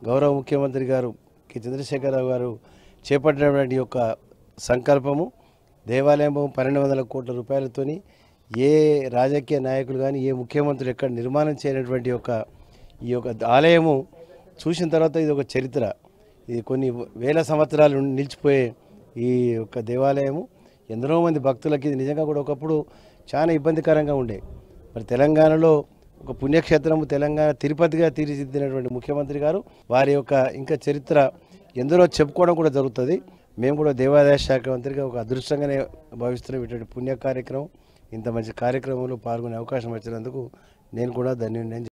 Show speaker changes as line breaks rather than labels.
గౌరవ ముఖ్యమంత్రి గారు కె చంద్రశేఖరరావు గారు చేపట్టినటువంటి యొక్క సంకల్పము దేవాలయం పన్నెండు వందల కోట్ల రూపాయలతోని ఏ రాజకీయ నాయకులు కానీ ఏ ముఖ్యమంత్రులు ఎక్కడ నిర్మాణం చేయనటువంటి యొక్క ఈ యొక్క ఆలయము చూసిన తర్వాత ఇది ఒక చరిత్ర ఇది కొన్ని వేల సంవత్సరాలు నిలిచిపోయే ఈ యొక్క దేవాలయము ఎందరో మంది భక్తులకి ఇది నిజంగా కూడా ఒకప్పుడు చాలా ఇబ్బందికరంగా ఉండే మరి తెలంగాణలో ఒక పుణ్యక్షేత్రము తెలంగాణ తిరుపతిగా తీర్చిదిద్దినటువంటి ముఖ్యమంత్రి గారు వారి యొక్క ఇంకా చరిత్ర ఎందరో చెప్పుకోవడం కూడా జరుగుతుంది మేము కూడా దేవాదాయ శాఖ మంత్రిగా ఒక అదృష్టంగానే భావిస్తున్నాం ఇటువంటి పుణ్య కార్యక్రమం ఇంత మంచి కార్యక్రమంలో పాల్గొనే అవకాశం వచ్చినందుకు నేను కూడా ధన్యుడిని